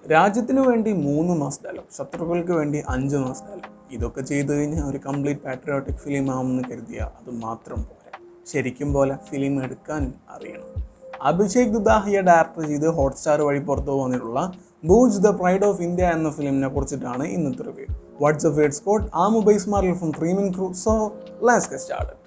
രാജ്യത്തിന് വേണ്ടി മൂന്ന് മാസ് ഡയലോഗ് ശത്രുക്കൾക്ക് വേണ്ടി അഞ്ച് മാസ് ഡയലോഗ് ഇതൊക്കെ ചെയ്തു കഴിഞ്ഞാൽ ഒരു കംപ്ലീറ്റ് പാട്രിയോട്ടിക് ഫിലിം ആവുമെന്ന് കരുതിയാൽ അത് മാത്രം പോരാ ശരിക്കും പോലെ ഫിലിം എടുക്കാനും അറിയണം അഭിഷേക് ദുദാഹിയ ഡയറക്ടർ ചെയ്ത് ഹോട്ട്സ്റ്റാർ വഴി പുറത്തു വന്നിട്ടുള്ള Bhuj the pride of India എന്ന ഫിലിമിനെ കുറിച്ചിട്ടാണ് ഇന്നത്തെ review what's of word Scott ആ mobile smart from dreaming crew so let's get started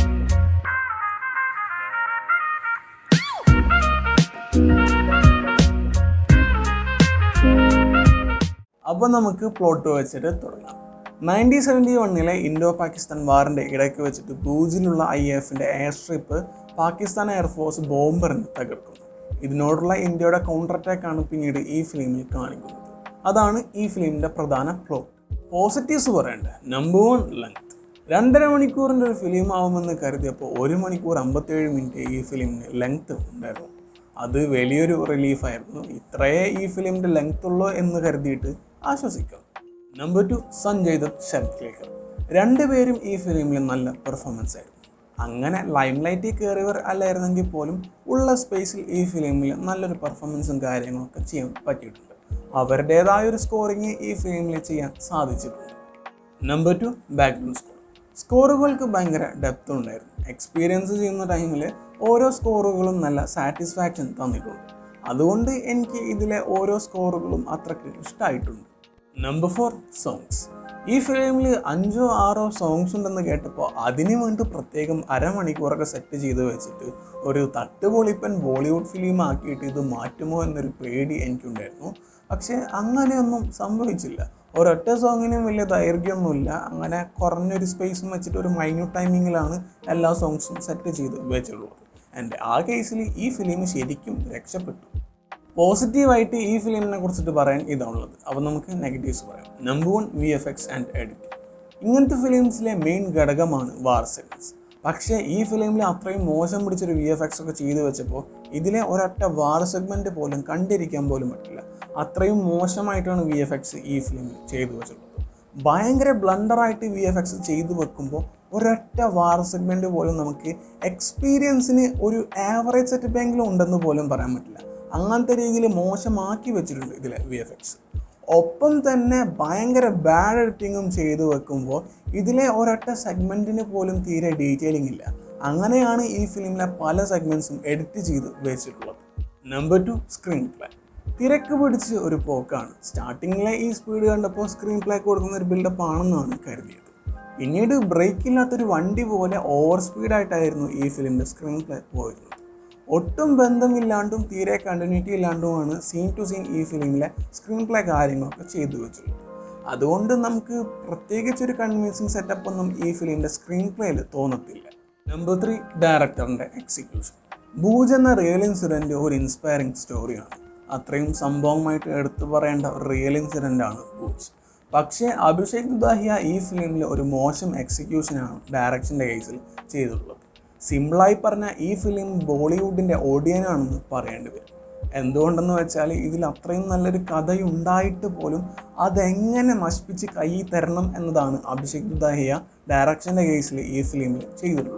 അപ്പോൾ നമുക്ക് പ്ലോട്ട് വെച്ചിട്ട് തുടങ്ങാം നയൻറ്റീൻ സെവൻറ്റി വണ്ണിലെ ഇൻഡോ പാകിസ്ഥാൻ വാറിൻ്റെ ഇടയ്ക്ക് വെച്ചിട്ട് ബൂജിലുള്ള ഐ എഫിൻ്റെ എയർ സ്ട്രിപ്പ് പാകിസ്ഥാൻ എയർഫോഴ്സ് ബോംബറിന് തകർക്കുന്നു ഇതിനോടുള്ള ഇന്ത്യയുടെ കൗണ്ടർ അറ്റാക്കാണ് പിന്നീട് ഈ ഫിലിമിൽ കാണിക്കുന്നത് അതാണ് ഈ ഫിലിമിൻ്റെ പ്രധാന പ്ലോട്ട് പോസിറ്റീവ്സ് പറയണ്ടേ നമ്പർ വൺ ലെങ്ത് രണ്ടര മണിക്കൂറിൻ്റെ ഒരു ഫിലിം ആവുമെന്ന് കരുതിയപ്പോൾ ഒരു മണിക്കൂർ അമ്പത്തേഴ് മിനിറ്റ് ഈ ഫിലിമിന് ലെങ്ത് ഉണ്ടായിരുന്നു അത് വലിയൊരു റിലീഫായിരുന്നു ഇത്രയേ ഈ ഫിലിമിൻ്റെ ലെങ്ത് ഉള്ളൂ എന്ന് കരുതിയിട്ട് ആശ്വസിക്കാം നമ്പർ ടു സഞ്ജയ് ദത്ത് ശരത് കേക്കർ രണ്ടുപേരും ഈ ഫിലിമിൽ നല്ല പെർഫോമൻസ് ആയിരുന്നു അങ്ങനെ ലൈം ലൈറ്റിൽ കയറിയവർ അല്ലായിരുന്നെങ്കിൽ പോലും ഉള്ള സ്പേസിൽ ഈ ഫിലിമിൽ നല്ലൊരു പെർഫോമൻസും കാര്യങ്ങളൊക്കെ ചെയ്യാൻ പറ്റിയിട്ടുണ്ട് അവരുടേതായ ഒരു സ്കോറിങ് ഈ ഫിലിമിൽ ചെയ്യാൻ സാധിച്ചിട്ടുണ്ട് നമ്പർ ടു ബാക്ക്ഗ്രൗണ്ട് സ്കോർ സ്കോറുകൾക്ക് ഭയങ്കര ഡെപ്ത് ഉണ്ടായിരുന്നു എക്സ്പീരിയൻസ് ചെയ്യുന്ന ടൈമിൽ ഓരോ സ്കോറുകളും നല്ല സാറ്റിസ്ഫാക്ഷൻ തന്നിട്ടുണ്ട് അതുകൊണ്ട് എനിക്ക് ഇതിലെ ഓരോ സ്കോറുകളും അത്രയ്ക്ക് ഇഷ്ടമായിട്ടുണ്ട് നമ്പർ ഫോർ സോങ്സ് ഈ ഫിലിമിൽ അഞ്ചോ ആറോ സോങ്സ് ഉണ്ടെന്ന് കേട്ടപ്പോൾ അതിന് വേണ്ടി പ്രത്യേകം അരമണിക്കൂറൊക്കെ സെറ്റ് ചെയ്ത് വെച്ചിട്ട് ഒരു തട്ടുപൊളിപ്പൻ ബോളിവുഡ് ഫിലിം ആക്കിയിട്ട് ഇത് മാറ്റുമോ എന്നൊരു പേടി എനിക്കുണ്ടായിരുന്നു പക്ഷേ അങ്ങനെയൊന്നും സംഭവിച്ചില്ല ഒരൊറ്റ സോങ്ങിനും വലിയ ദൈർഘ്യമൊന്നുമില്ല അങ്ങനെ കുറഞ്ഞൊരു സ്പേസും വെച്ചിട്ട് ഒരു മൈന്യൂട്ട് ടൈമിങ്ങിലാണ് എല്ലാ സോങ്സും സെറ്റ് ചെയ്ത് വെച്ചിട്ടുള്ളത് ആൻഡ് ആ കേസിൽ ഈ ഫിലിം ശരിക്കും രക്ഷപ്പെട്ടു പോസിറ്റീവായിട്ട് ഈ ഫിലിമിനെ കുറിച്ചിട്ട് പറയാൻ ഇതാണുള്ളത് അപ്പോൾ നമുക്ക് നെഗറ്റീവ്സ് പറയാം number one V F X and editing ഇങ്ങനത്തെ ഫിലിംസിലെ മെയിൻ ഘടകമാണ് വാർ സെഗ്മെൻറ്റ്സ് പക്ഷേ ഈ ഫിലിമിൽ അത്രയും മോശം പിടിച്ചൊരു വി എഫ് എക്സ് ഒക്കെ ചെയ്തു വെച്ചപ്പോൾ ഇതിലെ ഒരൊറ്റ വാർ സെഗ്മെൻറ്റ് പോലും കണ്ടിരിക്കാൻ പോലും പറ്റില്ല അത്രയും മോശമായിട്ടാണ് വി എഫ് എക്സ് ഈ ഫിലിമിൽ ചെയ്തു വെച്ചിട്ടുള്ളത് ഭയങ്കര ബ്ലണ്ടറായിട്ട് വി എഫ് എക്സ് ചെയ്തു വെക്കുമ്പോൾ ഒരൊറ്റ വാർ സെഗ്മെൻറ്റ് പോലും നമുക്ക് എക്സ്പീരിയൻസിന് ഒരു ആവറേജ് സെറ്റപ്പ് എങ്കിലും ഉണ്ടെന്ന് പോലും പറയാൻ പറ്റില്ല അങ്ങനത്തെ രീതിയിൽ മോശമാക്കി വെച്ചിട്ടുണ്ട് ഇതിലെ വി എഫ് എക്സ് ഒപ്പം തന്നെ ഭയങ്കര ബാഡ് എഡിറ്റിങ്ങും ചെയ്തു വെക്കുമ്പോൾ ഇതിലെ ഒരൊറ്റ സെഗ്മെൻറ്റിന് പോലും തീരെ ഡീറ്റെയിലിംഗ് ഇല്ല അങ്ങനെയാണ് ഈ ഫിലിമിലെ പല സെഗ്മെൻറ്റ്സും എഡിറ്റ് ചെയ്ത് വെച്ചിട്ടുള്ളത് നമ്പർ ടു സ്ക്രീൻ പ്ലേ തിരക്ക് പിടിച്ച് ഒരു പോക്കാണ് സ്റ്റാർട്ടിങ്ങിലെ ഈ സ്പീഡ് കണ്ടപ്പോൾ സ്ക്രീൻ പ്ലേ കൊടുക്കുന്ന ഒരു ബിൽഡപ്പ് ആണെന്നാണ് കരുതിയത് പിന്നീട് ബ്രേക്ക് ഇല്ലാത്തൊരു വണ്ടി പോലെ ഓവർ സ്പീഡായിട്ടായിരുന്നു ഈ ഫിലിമിൻ്റെ സ്ക്രീൻ പ്ലേ പോയിരുന്നത് ഒട്ടും ബന്ധമില്ലാണ്ടും തീരെ കണ്ടിന്യൂറ്റി ഇല്ലാണ്ടുമാണ് സീൻ ടു സീൻ ഈ ഫിലിമിലെ സ്ക്രീൻ പ്ലേ കാര്യങ്ങളൊക്കെ ചെയ്തു വെച്ചിട്ടുള്ളത് അതുകൊണ്ട് നമുക്ക് പ്രത്യേകിച്ച് ഒരു കൺവിൻസിങ് സെറ്റപ്പ് ഒന്നും ഈ ഫിലിമിൻ്റെ സ്ക്രീൻ പ്ലേയിൽ തോന്നത്തില്ല നമ്പർ ത്രീ ഡയറക്ടറിൻ്റെ എക്സിക്യൂഷൻ ബൂജ് എന്ന റിയൽ ഇൻസിഡൻറ്റ് ഒരു ഇൻസ്പയറിംഗ് സ്റ്റോറിയാണ് അത്രയും സംഭവമായിട്ട് എടുത്തു പറയേണ്ട ഒരു റിയൽ ഇൻസിഡൻ്റ് ആണ് ബൂജ് പക്ഷേ അഭിഷേക് ദുദാഹിയ ഈ ഫിലിമിൽ ഒരു മോശം എക്സിക്യൂഷനാണ് ഡയറക്ഷൻ്റെ കേസിൽ ചെയ്തിട്ടുള്ളത് സിമ്പിളായി പറഞ്ഞാൽ ഈ ഫിലിം ബോളിവുഡിൻ്റെ ഓഡിയനാണെന്ന് പറയേണ്ടി വരും എന്തുകൊണ്ടെന്ന് വെച്ചാൽ ഇതിൽ അത്രയും നല്ലൊരു കഥയുണ്ടായിട്ട് പോലും അതെങ്ങനെ നശിപ്പിച്ച് കൈ തരണം എന്നതാണ് അഭിഷേക് ദുദാഹിയ ഡയറക്ഷൻ്റെ കേസിൽ ഈ ഫിലിമിൽ ചെയ്തിട്ടുള്ളത്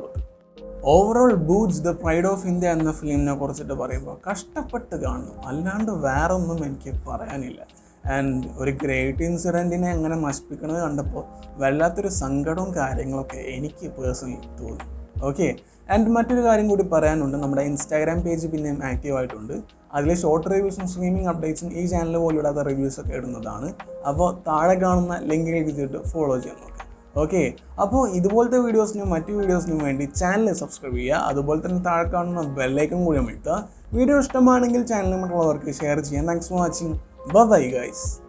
overall Bhuj the pride of India എന്ന ഫിലിമിനെ കുറിച്ചിട്ട് പറയുമ്പോൾ കഷ്ടപ്പെട്ട് കാണും അല്ലാണ്ട് വേറെ ഒന്നും എനിക്ക് പറയാനില്ല ആൻഡ് ഒരു ഗ്രേറ്റ് ഇൻസിഡൻറ്റിനെ എങ്ങനെ നശിപ്പിക്കുന്നത് കണ്ടപ്പോൾ വല്ലാത്തൊരു സങ്കടവും കാര്യങ്ങളൊക്കെ എനിക്ക് പേഴ്സണലി തോന്നി ഓക്കെ ആൻഡ് മറ്റൊരു കാര്യം കൂടി പറയാനുണ്ട് നമ്മുടെ ഇൻസ്റ്റാഗ്രാം പേജ് പിന്നെയും ആക്റ്റീവ് ആയിട്ടുണ്ട് അതിൽ ഷോർട്ട് റിവ്യൂസും സ്ട്രീമിംഗ് അപ്ഡേറ്റ്സും ഈ ചാനൽ പോലും ഇടാത്ത റിവ്യൂസ് ഒക്കെ ഇടുന്നതാണ് അപ്പോൾ താഴെ കാണുന്ന ലിങ്കിൽ ചെയ്തിട്ട് ഫോളോ ചെയ്യാൻ നോക്കാം ഓക്കെ അപ്പോൾ ഇതുപോലത്തെ വീഡിയോസിനും മറ്റു വീഡിയോസിനും വേണ്ടി ചാനൽ സബ്സ്ക്രൈബ് ചെയ്യുക അതുപോലെ തന്നെ താഴെ കാണുന്ന ബെല്ലൈക്കൺ കൂടി അമഴ്ത്തുക വീഡിയോ ഇഷ്ടമാണെങ്കിൽ ചാനൽ മറ്റുള്ളവർക്ക് ഷെയർ ചെയ്യാം thanks for watching bye guys